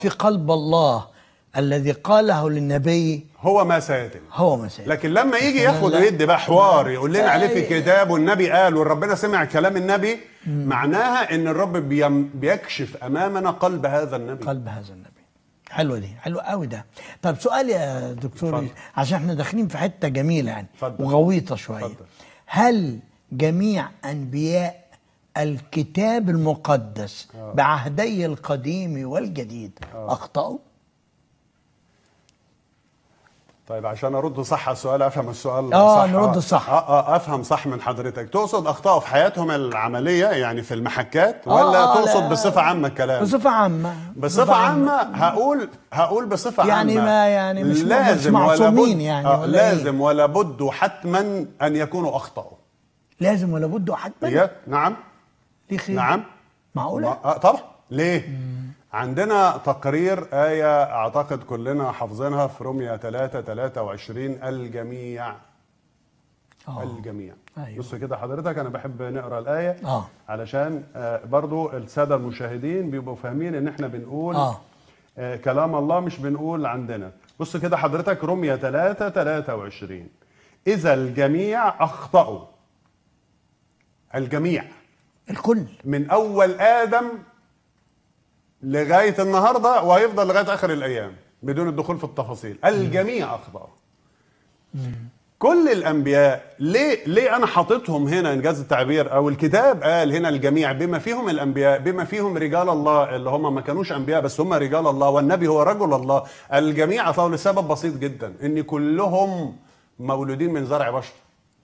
في قلب الله الذي قاله للنبي هو ما سيتم هو مسيح لكن لما يجي لا، ياخد لا. ويدي بقى حوار يقول لنا عليه في أي. الكتاب والنبي قال وربنا سمع كلام النبي معناها ان الرب بيم- بيكشف امامنا قلب هذا النبي قلب هذا النبي حلوه دي حلوه قوي ده طب سؤال يا دكتور اتفضل. عشان احنا داخلين في حته جميله يعني اتفضل. وغويطه شويه اتفضل. هل جميع انبياء الكتاب المقدس بعهدي القديم والجديد اخطاوا طيب عشان ارد صح على السؤال افهم السؤال آه، صح نرد صح. آه, اه افهم صح من حضرتك تقصد اخطاء في حياتهم العمليه يعني في المحكات آه، ولا آه، تقصد لا. بصفه عامه الكلام بصفه عامه بصفة عامة هقول هقول بصفة يعني عامة ما- يعني مش- مش لازم ولا معصومين بد يعني آه ولا إيه؟ لازم ولا بد حتما أن يكونوا أخطأوا لازم ولا بد حتما هي نعم ليه خير نعم معقوله ما- آه طبعا ليه؟ عندنا تقرير آية أعتقد كلنا حافظينها في روميا 3 23 الجميع آه. الجميع أيوة. بص كده حضرتك أنا بحب نقرأ الآية آه. علشان آه، برضو السادة المشاهدين بيبقوا فاهمين إن إحنا بنقول آه. آه، كلام الله مش بنقول عندنا بص كده حضرتك روميا 3 23 إذا الجميع أخطأوا الجميع الكل من اول ادم لغايه النهارده وهيفضل لغايه اخر الايام بدون الدخول في التفاصيل الجميع اخطاوا كل الانبياء ليه ليه انا حاططهم هنا انجاز التعبير او الكتاب قال هنا الجميع بما فيهم الانبياء بما فيهم رجال الله اللي هم ما كانوش انبياء بس هم رجال الله والنبي هو رجل الله الجميع اخطاوا لسبب بسيط جدا ان كلهم مولودين من زرع بشر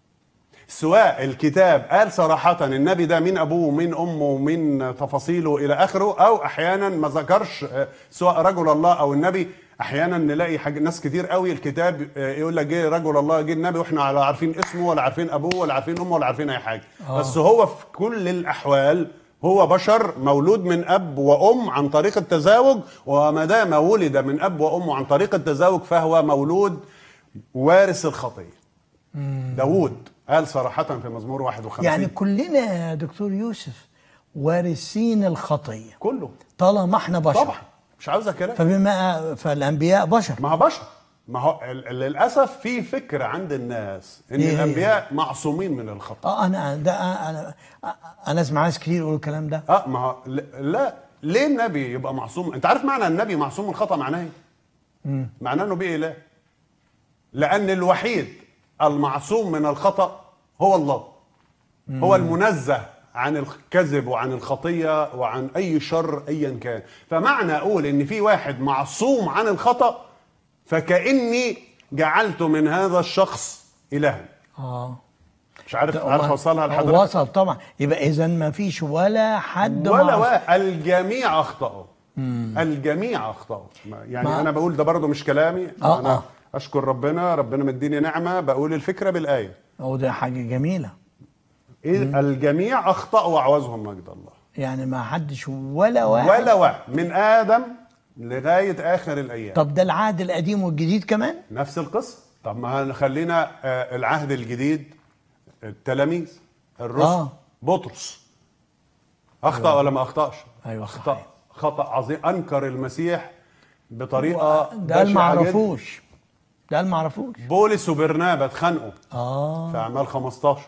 سواء الكتاب قال صراحة النبي ده مين أبوه ومين أمه ومين تفاصيله إلى آخره أو أحيانا ما ذكرش آه، سواء رجل الله أو النبي أحيانا نلاقي حاجة ناس كتير قوي الكتاب آه، يقول لك جه رجل الله جه النبي وإحنا لا عارفين اسمه ولا عارفين أبوه ولا عارفين أمه ولا عارفين أي حاجة آه. بس هو في كل الأحوال هو بشر مولود من أب وأم عن طريق التزاوج وما دام ولد من أب وأم عن طريق التزاوج فهو مولود وارث الخطية داوود قال صراحة في مزمور 51 يعني كلنا يا دكتور يوسف وارثين الخطيه كله طالما احنا بشر طبعا مش عاوز كلام فبما فالانبياء بشر ما هو بشر ما هو ال- للاسف في فكره عند الناس ان إيه هي؟ الانبياء معصومين من الخطا اه انا ده انا انا اسمع ناس كتير يقولوا الكلام ده اه ما هو ل- لا ليه النبي يبقى معصوم انت عارف معنى النبي معصوم من الخطا معناه ايه معناه انه بيه اله لان الوحيد المعصوم من الخطا هو الله هو المنزه عن الكذب وعن الخطيه وعن اي شر ايا كان فمعنى اقول ان في واحد معصوم عن الخطا فكاني جعلت من هذا الشخص الها اه مش عارف عارف اوصلها لحضرتك وصل طبعا يبقى اذا ما فيش ولا حد ولا معصوم. واحد الجميع اخطاوا الجميع اخطاوا ما- يعني ما- انا بقول ده برضه مش كلامي آه، انا آه. اشكر ربنا ربنا مديني نعمه بقول الفكره بالايه هو ده حاجه جميله إيه الجميع اخطاوا وعوزهم مجد الله يعني ما حدش ولا واحد ولا واحد من ادم لغايه اخر الايام طب ده العهد القديم والجديد كمان نفس القصه طب ما خلينا آه، العهد الجديد التلاميذ الرسل آه. بطرس اخطا ولا ما اخطاش أيوة اخطا صحيح. خطا عظيم انكر المسيح بطريقه ده قال ما بشعة جداً. عرفوش ده قال ما عرفوش بولس وبرنابا اتخانقوا اه في اعمال 15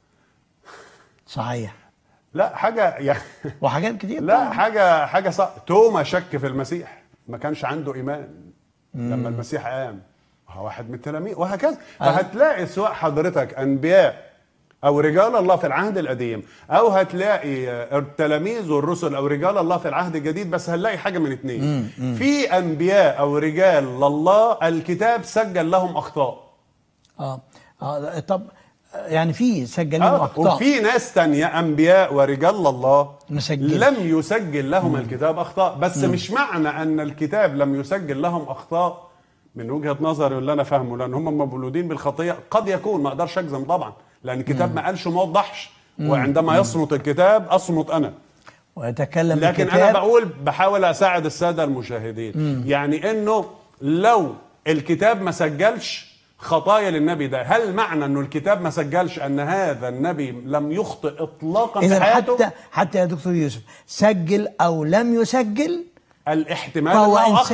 صحيح لا حاجه يعني وحاجات كتير لا طبعاً. حاجه حاجه صح توما شك في المسيح ما كانش عنده ايمان لما المسيح قام هو واحد من التلاميذ وهكذا فهتلاقي سواء حضرتك انبياء او رجال الله في العهد القديم او هتلاقي آه، التلاميذ والرسل او رجال الله في العهد الجديد بس هنلاقي حاجه من اتنين في انبياء او رجال لله الكتاب سجل لهم اخطاء اه اه طب يعني في سجلين آه اخطاء وفي ناس تانية انبياء ورجال الله مسجل. لم يسجل لهم الكتاب اخطاء بس مش معنى ان الكتاب لم يسجل لهم اخطاء من وجهه نظري اللي انا فاهمه لان هم مولودين بالخطيه قد يكون ما اقدرش اجزم طبعا لان الكتاب ما قالش ما وضحش وعندما يصمت الكتاب اصمت انا ويتكلم لكن الكتاب انا بقول بحاول اساعد الساده المشاهدين يعني انه لو الكتاب ما سجلش خطايا للنبي ده هل معنى انه الكتاب ما سجلش ان هذا النبي لم يخطئ اطلاقا في اذا حياته حتى حتى يا دكتور يوسف سجل او لم يسجل الاحتمال فهو انه إنسان